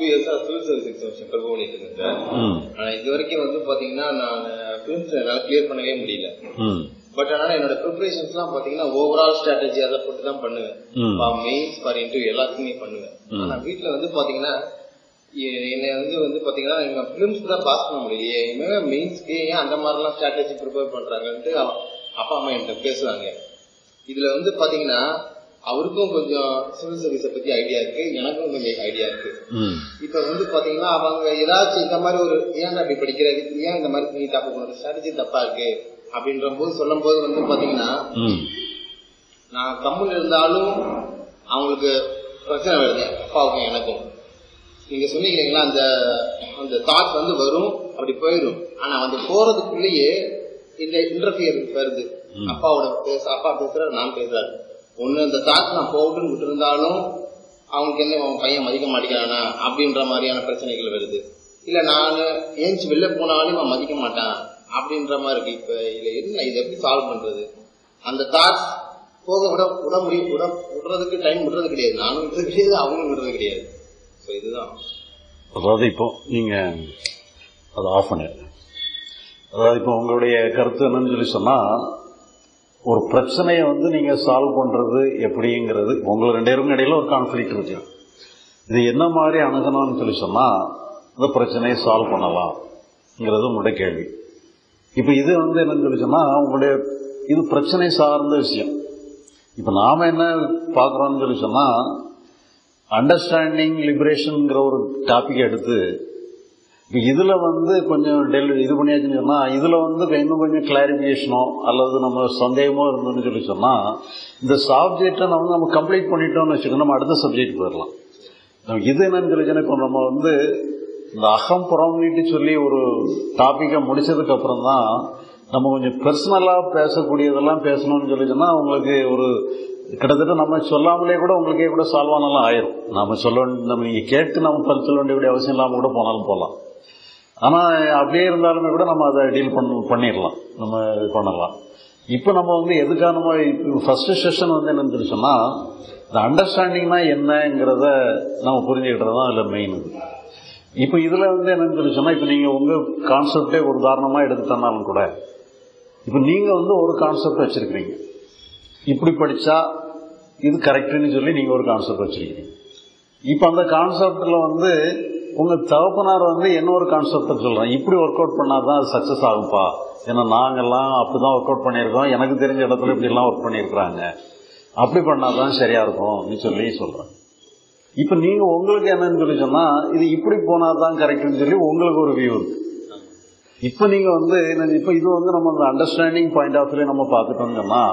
Two இயர்ஸா civil service examination prepare பண்ணிட்டு இருக்கேன் சார் ம் ஆனா இது வரைக்கும் வந்து பாத்தீங்கன்னா நான் பிலிம்ஸ் என்னால கிளியர் பண்ணவே முடியல ம் பட் ஆனா என்னோட ப்ரிப்பரேஷன்ஸ் எல்லாம் பாத்தீங்கன்னா ஓவரால் ஸ்ட்ராட்டஜி அதை போட்டு தான் பண்ணுவேன் ம். மெயின்ஸ் ஃபார் இன்டர்வியூ எல்லாத்துக்குமே பண்ணுவேன் ம். ஆனா வீட்ல வந்து பாத்தீங்கன்னா எ- என்னை வந்து வந்து பாத்தீங்கன்னா எங்க பிலிம்ஸ் தான் பாஸ் பண்ண முடியலையே இனிமே மெயின்ஸ்க்கு ஏன் அந்த மாதிரிலாம் ஸ்ட்ராட்டஜி ப்ரிப்பேர் பண்றாங்கன்ட்டு அவ- அப்பா அம்மா என்கிட்ட பேசுவாங்க இதுல வந்து பாத்தீங்கன்னா அவருக்கும் கொஞ்சம் சிவில் சர்வீஸை பத்தி ஐடியா இருக்கு எனக்கும் கொஞ்சம் ஐடியா இருக்கு ம் இப்ப வந்து பாத்தீங்கன்னா அவங்க ஏதாச்சும் இந்த மாதிரி ஒரு ஏன் அப்படி படிக்கிற இதுக்கு ஏன் இந்த மாதிரி நீ தப்பு பண்ற ஸ்ட்ராட்டஜி தப்பா இருக்கு அப்படின்ற போது சொல்லும் போது வந்து பாத்தீங்கன்னா ம் நான் கம்முன்னு இருந்தாலும் அவங்களுக்கு பிரச்சனை வருது அப்பாவுக்கும் எனக்கும் நீங்க சொன்னீங்க இல்லைங்களா அந்த அந்த தாட் வந்து வரும் அப்படி போயிடும் ஆனா வந்து போறதுக்குள்ளேயே இந்த இன்டர்ஃபியர் வருது ம். அப்பாவோட பேச அப்பா பேசுறாரு நான் பேசுறாரு ஒண்ணு இந்த தாட் நான் போகட்டுன்னு விட்டுருந்தாலும் அவங்களுக்கு என்ன அவன் பையன் மதிக்க மாட்டேங்கிறானா அப்படின்ற மாதிரியான பிரச்சனைகள் வருது இல்ல நான் ஏஞ்சி வெளில போனாலும் அவன் மதிக்க மாட்டான் அப்படின்ற மாதிரி இருக்கு இப்ப இதுல என்ன இதை எப்படி சால்வ் பண்றது அந்த தாட்ஸ் போக விட விட முடியும் விட விடுறதுக்கு டைம் விடுறது கிடையாது நானும் விடுறது கிடையாது அவங்களும் விடுறது கிடையாது ஸோ இதுதான் அதாவது இப்போ நீங்க அதை ஆஃப் பண்ணிடுங்க அதாவது இப்போ உங்களுடைய கருத்து என்னன்னு சொல்லி சொன்னா ஒரு பிரச்சனையை வந்து நீங்க சால்வ் பண்றது எப்படிங்கிறது உங்களுக்கு ரெண்டு பேருக்கும் இடையில ஒரு கான்ஃபிளிக் இருக்கு இது என்ன மாதிரி அணுகணும்னு சொல்லி சொன்னா இந்த பிரச்சனையை சால்வ் பண்ணலாம்ங்கிறது உங்களுடைய கேள்வி இப்போ இது வந்து என்னன்னு சொல்லி சொன்னா உங்களுடைய இது பிரச்சனை சார்ந்த விஷயம் இப்போ நாம என்ன பார்க்குறோம்னு சொல்லி சொன்னா அண்டர்ஸ்டாண்டிங் லிபரேஷன்ங்கிற ஒரு டாபிக் எடுத்து இப்போ இதில் வந்து கொஞ்சம் டெல் இது பண்ணியாச்சுன்னு சொன்னால் இதில் வந்து இன்னும் கொஞ்சம் கிளாரிஃபிகேஷனோ அல்லது நம்ம சந்தேகமோ இருந்ததுன்னு சொல்லி சொன்னால் இந்த சப்ஜெக்டை நம்ம நம்ம கம்ப்ளீட் பண்ணிட்டோம்னு வச்சுக்கோங்க நம்ம அடுத்த சப்ஜெக்ட் போயிடலாம் நம்ம இது என்னன்னு சொல்லி சொன்னா, இப்போ நம்ம வந்து இந்த அகம் புறம்னிட்டு சொல்லி ஒரு டாப்பிக்கை முடிச்சதுக்கு அப்புறம் தான் நம்ம கொஞ்சம் பர்சனலாக பேசக்கூடியதெல்லாம் பேசணும்னு சொல்லி சொன்னா உங்களுக்கு ஒரு கிட்டத்தட்ட நம்ம சொல்லாமலே கூட உங்களுக்கே கூட சால்வ் ஆனாலும் ஆயிரும் நம்ம சொல்ல வேண்டிய நம்ம நீங்கள் கேட்டு நம்ம பதில் சொல்ல வேண்டிய அவசியம் இல்லாமல் கூட போனாலும் போகலாம் ஆனால் அப்படியே இருந்தாலுமே கூட நம்ம அதை டீல் பண்ண பண்ணிடலாம் நம்ம இது பண்ணலாம் இப்போ நம்ம வந்து எதுக்காக நம்ம ஃபர்ஸ்ட் செஷன் வந்து என்னன்னு சொல்லி சொன்னால் இந்த அண்டர்ஸ்டாண்டிங்னா என்னங்கிறத நம்ம புரிஞ்சுக்கிட்டது தான் அதில் மெயின் இது இப்போ இதில் வந்து என்னன்னு சொல்லி சொன்னால் இப்போ நீங்கள் உங்கள் கான்செப்டே ஒரு உதாரணமாக எடுத்துட்டனாலும் கூட இப்போ நீங்கள் வந்து ஒரு கான்செப்ட் வச்சுருக்கிறீங்க இப்படி படித்தா இது கரெக்டுன்னு சொல்லி நீங்கள் ஒரு கான்செப்ட் வச்சுருக்கீங்க இப்போ அந்த கான்செப்டில் வந்து உங்கள் தகப்பனார் வந்து என்ன ஒரு கான்செப்டை சொல்கிறேன் இப்படி ஒர்க் அவுட் பண்ணால் தான் அது சக்ஸஸ் ஆகும்ப்பா ஏன்னா நாங்கள்லாம் அப்படி தான் ஒர்க் அவுட் பண்ணியிருக்கோம் எனக்கு தெரிஞ்ச இடத்துல இப்படிலாம் ஒர்க் பண்ணியிருக்கிறாங்க அப்படி பண்ணால் தான் சரியாக இருக்கும்னு சொல்லி சொல்கிறேன் இப்போ நீங்கள் உங்களுக்கு என்னன்னு சொல்லி சொன்னால் இது இப்படி போனால் தான் கரெக்டுன்னு சொல்லி உங்களுக்கு ஒரு வியூ இருக்கு இப்போ நீங்கள் வந்து என்ன- இப்போ இது வந்து நம்ம இந்த அண்டர்ஸ்டாண்டிங் பாயிண்ட் ஆஃப் வியூ நம்ம பார்த்துட்டோம்னா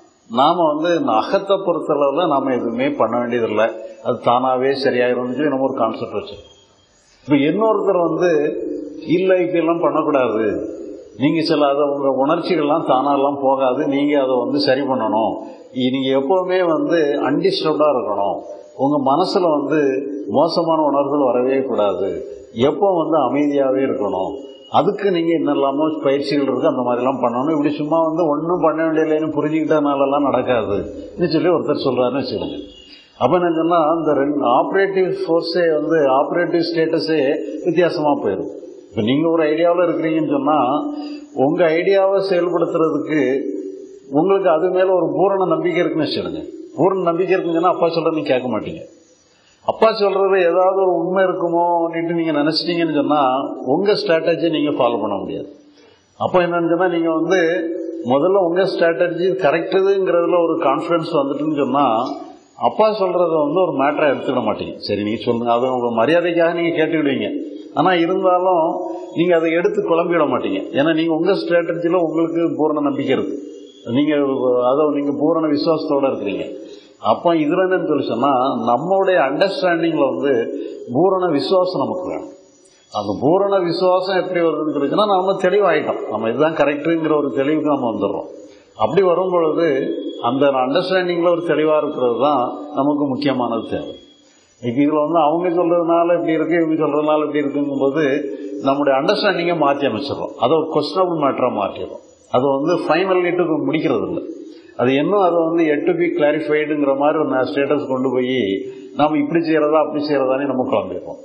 நாம வந்து இந்த அகத்தை பொறுத்தளவில் நாம எதுவுமே பண்ண வேண்டியதில்லை அது தானாகவே சரியாயிரும்னு சொல்லி நம்ம ஒரு கான்செப்ட் வச்சிருக்கோம் இப்போ இன்னொருத்தர் வந்து இல்லை இப்படியெல்லாம் பண்ணக்கூடாது நீங்க சில அதை உங்க உணர்ச்சிகள்லாம் தானாலாம் போகாது நீங்க அதை வந்து சரி பண்ணணும் இ- நீங்க எப்பவுமே வந்து அன்டிஸ்டர்ப்டா இருக்கணும் உங்க மனசுல வந்து மோசமான உணர்வுகள் வரவே கூடாது எப்போ வந்து அமைதியாவே இருக்கணும் அதுக்கு நீங்க என்னெல்லாமோ பயிற்சிகள் இருக்கு அந்த மாதிரிலாம் பண்ணணும் இப்படி சும்மா வந்து ஒன்றும் பண்ண வேண்டியதில்லைன்னு புரிஞ்சுக்கிட்டனாலலாம் நடக்காதுன்னு சொல்லி ஒருத்தர் சொல்றாருன்னு வச்சுக்கோங்க அப்ப என்ன சொன்னா அந்த ரெண்டு ஆப்ரேட்டிவ் ஃபோர்ஸே வந்து ஆப்ரேட்டிவ் ஸ்டேட்டஸே வித்தியாசமா போயிடும் இப்ப நீங்க ஒரு ஐடியாவில் இருக்கிறீங்கன்னு சொன்னா உங்க ஐடியாவை செயல்படுத்துறதுக்கு உங்களுக்கு அது மேல ஒரு பூரண நம்பிக்கை இருக்குன்னு வச்சுடுங்க பூரண நம்பிக்கை இருக்குன்னு சொன்னா அப்பா சொல்றது நீங்க கேட்க மாட்டீங்க அப்பா சொல்றது ஏதாவது ஒரு உண்மை இருக்குமோன்னுட்டு நீங்க நினைச்சிட்டீங்கன்னு சொன்னா உங்க ஸ்ட்ராட்டஜி நீங்க ஃபாலோ பண்ண முடியாது அப்போ என்னன்னு சொன்னா நீங்க வந்து முதல்ல உங்க ஸ்ட்ராட்டஜி கரெக்டுங்கிறதுல ஒரு கான்ஃபிடன்ஸ் வந்துட்டுன்னு சொன்னா அப்பா சொல்றத வந்து ஒரு மேட்டரை எடுத்துக்கிட மாட்டீங்க சரி நீங்க சொல்லுங்க அது உங்க மரியாதைக்காக நீங்க கேட்டுக்கிடுவீங்க ஆனா இருந்தாலும் நீங்க அதை எடுத்து குழம்பிட மாட்டீங்க ஏன்னா நீங்க உங்க ஸ்ட்ராட்டஜில உங்களுக்கு பூரண நம்பிக்கை இருக்கு நீங்க அதை நீங்க பூரண விசுவாசத்தோட இருக்கிறீங்க அப்போ இதுல என்னன்னு சொல்லி சொன்னா நம்மளுடைய அண்டர்ஸ்டாண்டிங்ல வந்து பூரண விசுவாசம் நமக்கு வேணும் அந்த பூரண விசுவாசம் எப்படி வருதுன்னு சொல்லிச்சுன்னா நம்ம தெளிவாயிட்டோம் நம்ம இதுதான் கரெக்டுங்கிற ஒரு தெளிவுக்கு நம்ம வந்துடுறோம் அப்படி வரும் பொழுது அந்த அண்டர்ஸ்டாண்டிங்ல ஒரு தெளிவா இருக்கிறது தான் நமக்கு முக்கியமானது தேவை இப்போ இதுல வந்து அவங்க சொல்றதுனால இப்படி இருக்கு இவங்க சொல்றதுனால இப்படி இருக்குங்கும்போது நம்முடைய அண்டர்ஸ்டாண்டிங்கை மாற்றி அமைச்சிடறோம் அதை ஒரு கொஸ்டனபிள் மேட்டரா மாற்றிடுறோம் அது வந்து ஃபைனல் நீட்டுக்கு முடிக்கிறது இல்லை அது இன்னும் அதை வந்து எட்டு பி கிளாரிஃபைடுங்கிற மாதிரி ஒரு ஸ்டேட்டஸ் கொண்டு போய் நாம இப்படி செய்யறதா அப்படி செய்யறதானே நம்ம குழம்பிடுறோம்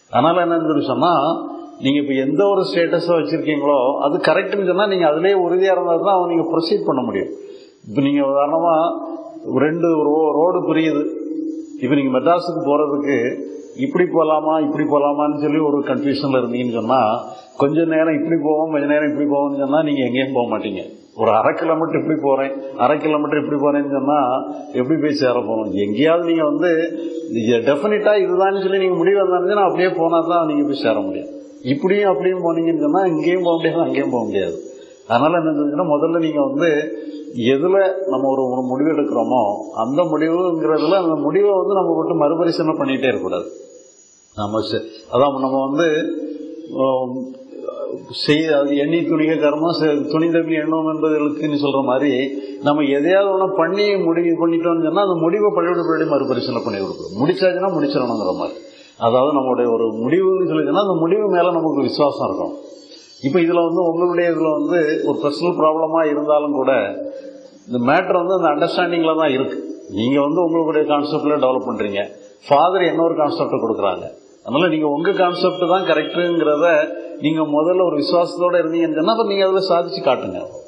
அதனால என்னன்னு சொல்லி சொன்னா நீங்க இப்ப எந்த ஒரு ஸ்டேட்டஸை வச்சிருக்கீங்களோ அது கரெக்ட்னு சொன்னா நீங்க அதுலயே உறுதியா இருந்தா தான் அவங்க நீங்க ப்ரொசீட் பண்ண முடியும் இப்ப நீங்க உதாரணமா ரெண்டு ரோ- ரோடு புரியுது இப்ப நீங்க மெட்ராஸுக்கு போறதுக்கு இப்படி போலாமா இப்படி போலாமான்னு சொல்லி ஒரு கன்ஃபியூஷன்ல இருந்தீங்கன்னு சொன்னா கொஞ்ச நேரம் இப்படி போவோம் கொஞ்ச நேரம் இப்படி போவோம்னு சொன்னா நீங்க எங்கேயும் போக மாட்டீங்க ஒரு அரை கிலோமீட்டர் இப்படி போறேன் அரை கிலோமீட்டர் இப்படி போறேன்னு சொன்னா எப்படி போய் சேர போகணும் எங்கேயாவது நீங்க வந்து டெஃபினட்டா இதுதான் சொல்லி நீங்க முடிவு வந்தாருன்னா அப்படியே போனா தான் நீங்க போய் சேர முடியும் இப்படியும் அப்படியும் போனீங்கன்னு சொன்னா இங்கேயும் போக முடியாது அங்கேயும் போக முடியாது அதனால என்ன சொல்லுங்கன்னா முதல்ல நீங்க வந்து எதுல நம்ம ஒரு ஒரு முடிவு எடுக்கிறோமோ அந்த முடிவுங்கிறதுல அந்த முடிவை வந்து நம்ம விட்டு மறுபரிசீலனை பண்ணிட்டே இருக்கக்கூடாது நம்ம செ- அதான் நம்ம வந்து ஆம், செய்ய அது எண்ணி துணிக கர்மம் செ- துணி தப்பி எண்ணம் என்பதற்குன்னு சொல்ற மாதிரி நம்ம எதையாவது ஒன்று பண்ணி முடிவு பண்ணிட்டோம்னு சொன்னா அந்த முடிவை பள்ளியோட பள்ளி மறுபரிசீலனை பண்ணி கொடுக்கணும் முடிச்சாச்சுன்னா முடிச்சிடணுங்கிற மாதிரி அதாவது நம்மளுடைய ஒரு முடிவுன்னு சொல்லிச்சுன்னா அந்த முடிவு மேல நமக்கு விசுவாசம் இருக்கும் இப்போ இதுல வந்து உங்களுடைய இதுல வந்து ஒரு பர்சனல் ப்ராப்ளமா இருந்தாலும் கூட இந்த மேட்டர் வந்து அந்த அண்டர்ஸ்டாண்டிங்ல தான் இருக்கு நீங்க வந்து உங்களுடைய கான்செப்ட்ல டெவலப் பண்றீங்க ஃபாதர் இன்னொரு கான்செப்ட் கொடுக்குறாங்க அதனால நீங்க உங்க கான்செப்ட் தான் கரெக்டுங்கிறத நீங்க முதல்ல ஒரு விசுவாசத்தோட இருந்தீங்கன்னு சொன்னா அப்ப நீங்க அதுல சாதிச்சு காட்டுங்க